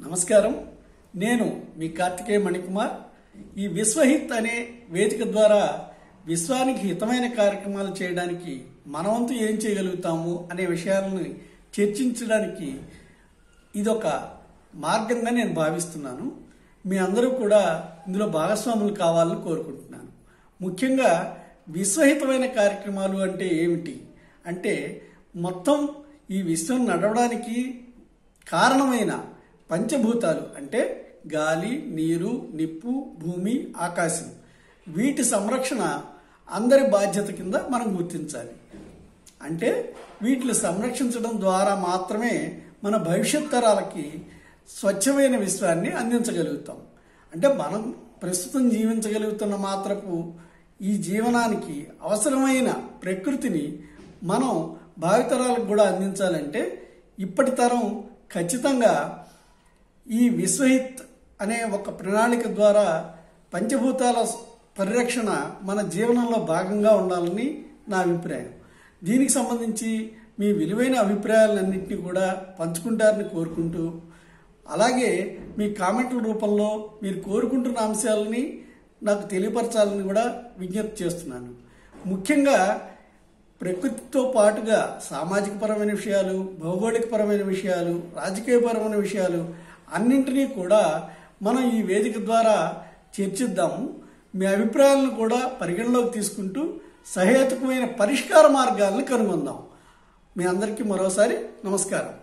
నమస్కారం నేను మీ కార్తికేయ మణికుమార్ ఈ విశ్వహిత్ అనే వేదిక ద్వారా విశ్వానికి హితమైన కార్యక్రమాలు చేయడానికి మనవంతు ఏం చేయగలుగుతాము అనే విషయాలను చర్చించడానికి ఇదొక మార్గంగా నేను భావిస్తున్నాను మీ అందరూ కూడా ఇందులో భాగస్వాములు కావాలని కోరుకుంటున్నాను ముఖ్యంగా విశ్వహితమైన కార్యక్రమాలు అంటే ఏమిటి అంటే మొత్తం ఈ విశ్వం నడవడానికి కారణమైన పంచభూతాలు అంటే గాలి నీరు నిప్పు భూమి ఆకాశం వీటి సంరక్షణ అందరి బాధ్యత కింద మనం గుర్తించాలి అంటే వీటిని సంరక్షించడం ద్వారా మాత్రమే మన భవిష్యత్ తరాలకి స్వచ్ఛమైన విశ్వాన్ని అందించగలుగుతాం అంటే మనం ప్రస్తుతం జీవించగలుగుతున్న మాత్రపు ఈ జీవనానికి అవసరమైన ప్రకృతిని మనం భావితరాలకు కూడా అందించాలంటే ఇప్పటి తరం ఖచ్చితంగా ఈ విశ్వహిత్ అనే ఒక ప్రణాళిక ద్వారా పంచభూతాల పరిరక్షణ మన జీవనంలో భాగంగా ఉండాలని నా అభిప్రాయం దీనికి సంబంధించి మీ విలువైన అభిప్రాయాలన్నింటినీ కూడా పంచుకుంటారని కోరుకుంటూ అలాగే మీ కామెంట్ల రూపంలో మీరు కోరుకుంటున్న అంశాలని నాకు తెలియపరచాలని కూడా విజ్ఞప్తి చేస్తున్నాను ముఖ్యంగా ప్రకృతితో పాటుగా సామాజిక పరమైన విషయాలు భౌగోళిక పరమైన విషయాలు రాజకీయపరమైన విషయాలు అన్నింటినీ కూడా మనం ఈ వేదిక ద్వారా చర్చిద్దాము మీ అభిప్రాయాలను కూడా పరిగణలోకి తీసుకుంటూ సహేతుకమైన పరిష్కార మార్గాలను కనుగొందాం మీ అందరికీ మరోసారి నమస్కారం